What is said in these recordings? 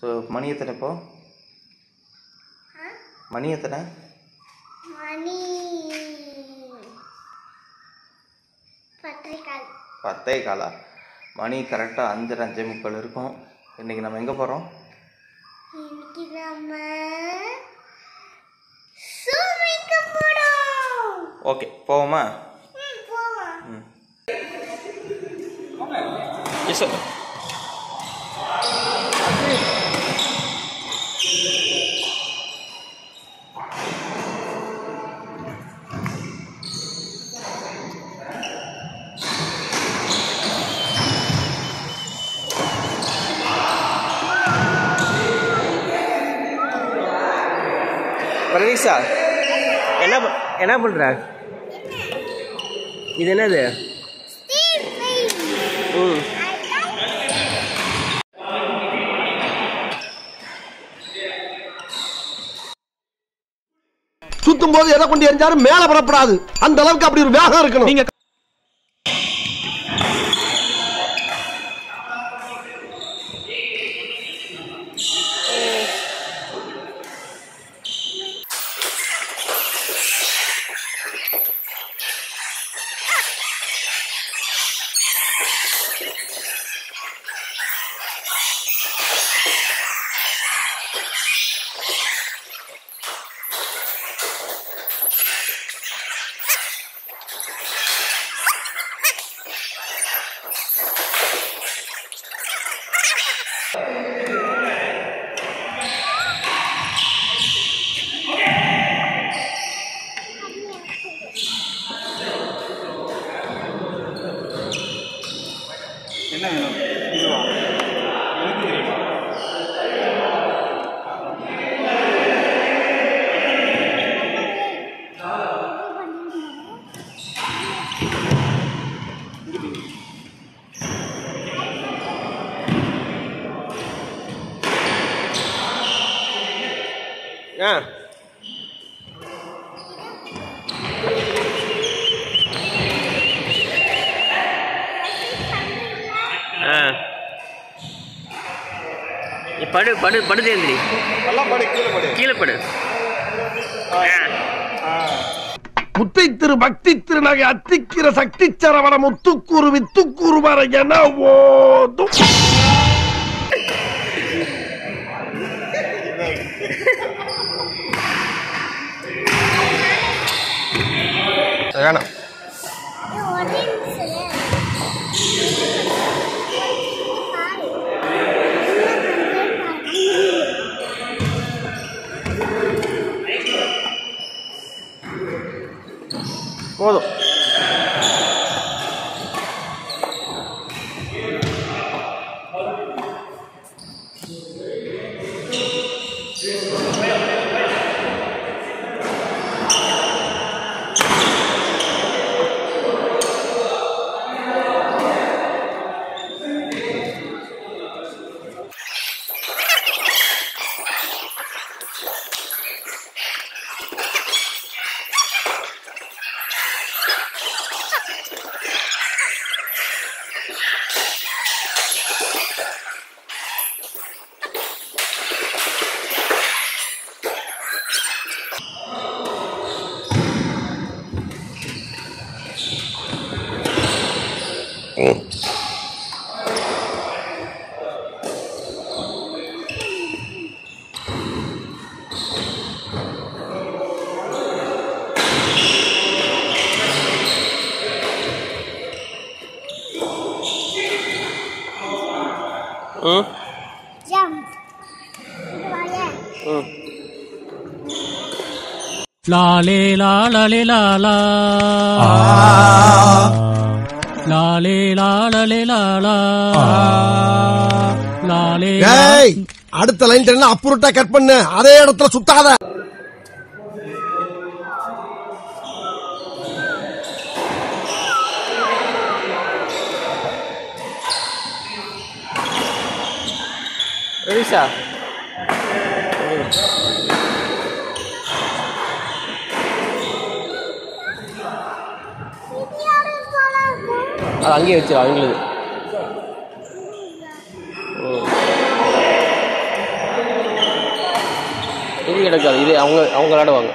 So மணி எத்தனை இப்போ மணி எத்தனை மணி பத்திரிக்கால் பத்தே காலா மணி கரெக்டாக அஞ்சரை அஞ்சே முக்கால் இருக்கும் இன்றைக்கி நம்ம எங்கே போகிறோம் இன்னைக்கு நம்ம சூமிக்க போறோம் ஓகே போவோமா ம், போலாம் ம் எஸ் சார் பிரதீஷா என்ன ப- என்ன பண்ற இது என்னது ம் சுத்தும் போது எதை கொண்டு எரிஞ்சாலும் மேல வரப்படாது அந்த அளவுக்கு அப்படி ஒரு வேகம் இருக்கணும் நீங்க ஆ ஆ நீ படு படு படு தேந்திரி எல்லாம் படி கீழே படி கீழே படு ஆ. முத்தை திரு பக்தி திருநகை அத்திக்கிற சக்தி சரவண முத்துக்கூறு வித்துக்கூறு வர என ஓதும் வேணாம் ஒரே நிமிஷம் போதும் ம் ஜம்ப் இது வாயா ம் லாலே லாலலே லாலா லாலே லாலலே லாலா லாலே ஏய் அடுத்த லைன் தெரியும் அப்புறட்டா கட் பண்ணு அதே இடத்துல சுத்தாத பிரதீஷா இது யாரு போலாம் அது அங்கேயே வச்சிரு அவங்களுக்கு ஓ ரிஸ்க் எடுக்காது இது அவங்க அவங்க விளையாடுவாங்க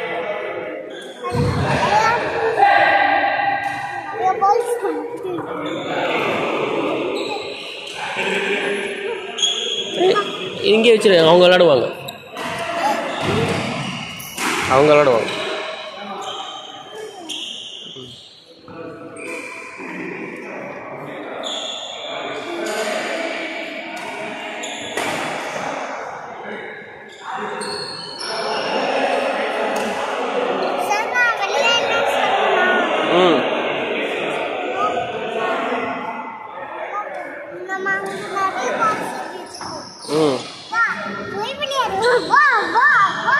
இங்க போலீஸ் இங்கே வச்சிரு அவங்க விளையாடுவாங்க அவங்க விளையாடுவாங்க சார் நான் வெளியே என்ன சொல்லலாம் ம் நம்ம அங்க நிறைய பாக்ஸ் இருக்கு ம் வா போய் விளையாடு வா வா வா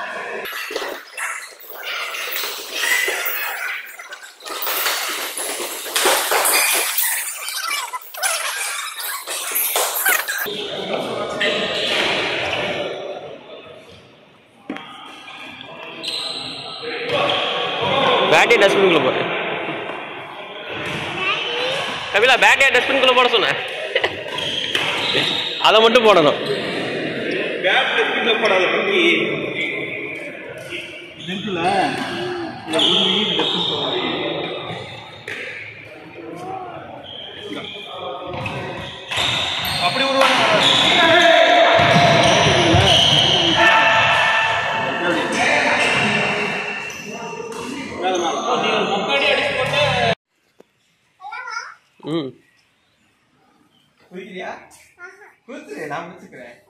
பேட்டே டஸ்ட்பின்குள்ளே போடு கபிலா பேட்டே டஸ்ட்பின்குள்ளே போட சொன்னேன் அதை மட்டும் போடணும் அப்படி உருவாங்க ம் குதிக்கிறியா குதிச்சுரு நான் குதிச்சுக்கிறேன்